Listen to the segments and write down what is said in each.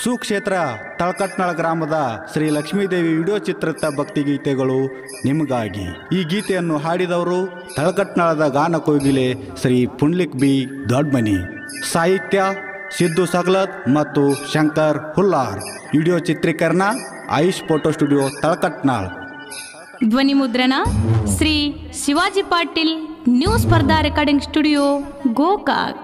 ಸುಕ್ಷೇತ್ರ ತಳಕಟ್ನಾಳ ಗ್ರಾಮದ ಶ್ರೀ ಲಕ್ಷ್ಮೀದೇವಿ ವಿಡಿಯೋ ಚಿತ್ರಿತ ಭಕ್ತಿಗೀತೆಗಳು ನಿಮಗಾಗಿ ಈ ಗೀತೆಯನ್ನು ಹಾಡಿದವರು ತಳಕಟ್ನಾಳದ ಗಾನ ಕೋಗಿಲೆ ಶ್ರೀ ಪುಂಡ್ಲಿಕ್ ಬಿ ದೊಡ್ಮನಿ ಸಾಹಿತ್ಯ ಸಿದ್ದು ಸಗ್ಲತ್ ಮತ್ತು ಶಂಕರ್ ಹುಲ್ಲಾರ್ ವಿಡಿಯೋ ಚಿತ್ರೀಕರಣ ಆಯುಷ್ ಫೋಟೋ ಸ್ಟುಡಿಯೋ ತಳಕಟ್ನಾಳ್ ಧ್ವನಿ ಮುದ್ರಣ Shri Shivaji Patil new Spardha recording studio Gokak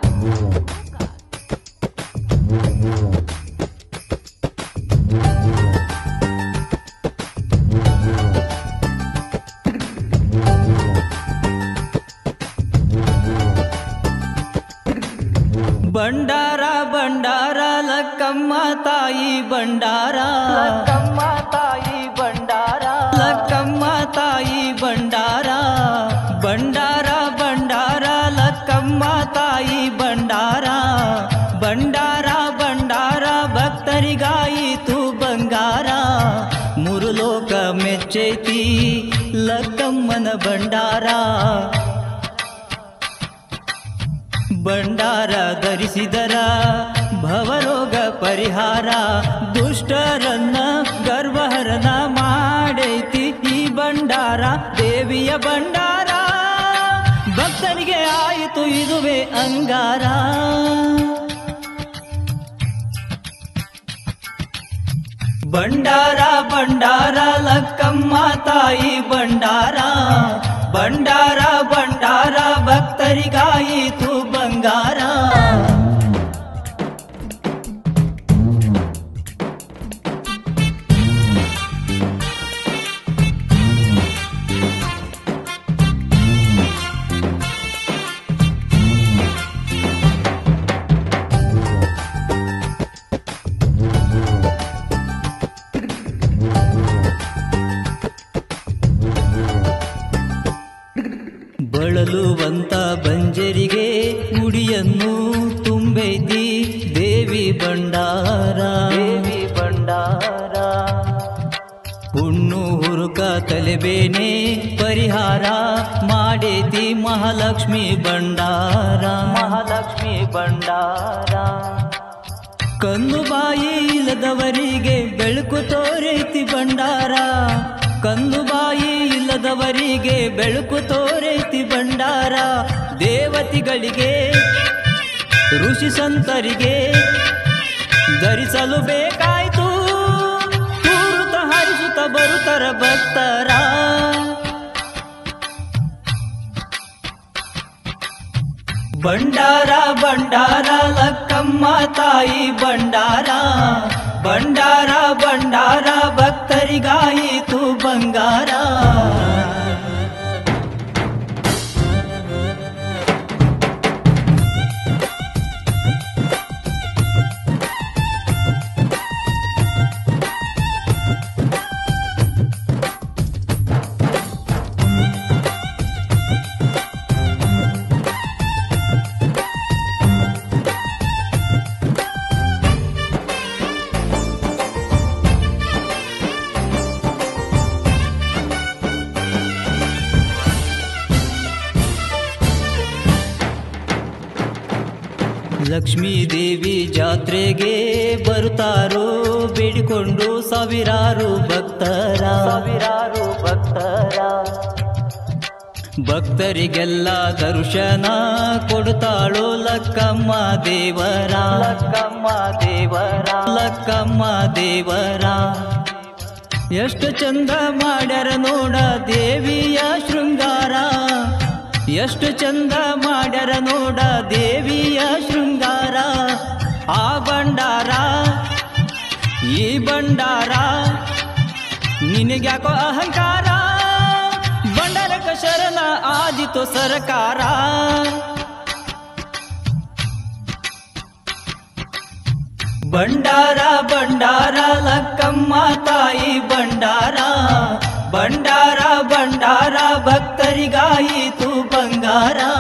ಬಂಡಾರ ಬಂಡಾರ ಲಕ್ಕಮ್ಮ ತಾಯಿ ಬಂಡಾರ ಲಕ್ಕಮ್ಮ ತಾಯಿ ಬಂಡಾರ ಲಕ್ಕಮ್ಮ ತಾಯಿ ಬಂಡಾರ ಬಂಡಾರ ಬಂಡಾರ ಲಕ್ಕಮ್ಮ ತಾಯಿ ಬಂಡಾರ ಬಂಡಾರ ಬಂಡಾರ ಭಕ್ತರಿಗಾಯಿತು ಬಂಗಾರ ಮೂರು ಲೋಕ ಮೆಚ್ಚೈತಿ ಲಕ್ಕಮ್ಮನ ಬಂಡಾರ ಬಂಡಾರ ಧರಿಸಿದರ ಭವರೋಗ ಪರಿಹಾರ ದುಷ್ಟರನ್ನ ಗರ್ವಹರಣ ಮಾಡೈತಿ ಈ ಬಂಡಾರ ದೇವಿಯ ಬಂಡಾರ ಭಕ್ತನಿಗೆ ಆಯಿತು ಇದುವೇ ಅಂಗಾರ ಬಂಡಾರ ಬಂಡಾರ ಲಕ್ಕಮ್ಮ ತಾಯಿ ಬಂಡಾರ ಬಂಡಾರ ಬಂಡಾರ ಭಕ್ತರಿಗಾಯಿತು ಬಂಗಾರ ಬಳಲುವಂತ ಬಂಜರಿಗೆ ಉಡಿಯನ್ನು ತುಂಬೈತಿ ದೇವಿ ಬಂಡಾರ ದೇವಿ ಬಂಡಾರ ಹುಣ್ಣು ಹುರುಕ ತಲೆಬೇನೆ ಪರಿಹಾರ ಮಾಡೇತಿ ಮಹಾಲಕ್ಷ್ಮಿ ಬಂಡಾರ ಮಹಾಲಕ್ಷ್ಮಿ ಬಂಡಾರ ಕಣ್ಣು ಬಾಯಿ ಇಲ್ಲದವರಿಗೆ ಬೆಳಕು ತೋರೈತಿ ಬಂಡಾರ ಕಣ್ಣು ಬಾಯಿ ಇಲ್ಲದವರಿಗೆ ಬೆಳಕು ತೋರೈತಿ ಬಂಡಾರ ದೇವತೆಗಳಿಗೆ ಋಷಿ ಸಂತರಿಗೆ ಧರಿಸಲು ಬೇಕಾಯ್ತು ತೂರುತ ಹರಿಸುತ್ತ ಬರುತ್ತರ ಭಕ್ತರ ಬಂಡಾರ ಬಂಡಾರ ಲಕ್ಕಮ್ಮ ತಾಯಿ ಬಂಡಾರ ಬಂಡಾರ ಬಂಡಾರ ಭಕ್ತರಿಗಾಯಿತು ಬಂಗಾರ ಲಕ್ಷ್ಮೀ ದೇವಿ ಜಾತ್ರೆಗೆ ಬರುತ್ತಾರೋ ಬೇಡಿಕೊಂಡು ಸಾವಿರಾರು ಭಕ್ತರ ಸಾವಿರಾರು ಭಕ್ತರ ಭಕ್ತರಿಗೆಲ್ಲ ದರ್ಶನ ಕೊಡುತ್ತಾಳೋ ಲಕ್ಕಮ್ಮ ದೇವರ ಲಕ್ಕಮ್ಮ ದೇವರ ಲಕ್ಕಮ್ಮ ದೇವರ ಎಷ್ಟು ಚಂದ ಮಾಡ್ಯಾರ ನೋಡ ದೇವಿಯ ಶೃಂಗಾರ ಎಷ್ಟು ಚಂದ ಮಾಡ್ಯಾರ ನೋಡ ದೇವಿಯ ಶೃಂಗಾರ ಆ ಬಂಡಾರ ಈ ಬಂಡಾರ ನಿನಗ್ಯಾಕೋ ಅಹಂಕಾರ ಬಂಡಾರಕ ಶರಣ ಆದಿತು ಸರಕಾರ ಬಂಡಾರ ಬಂಡಾರ ಲಕ್ಕಮ್ಮ ತಾಯಿ ಬಂಡಾರ ಬಂಡಾರ ಬಂಡಾರ ಭಕ್ತರಿಗಾಯಿತು ಬಂಗಾರ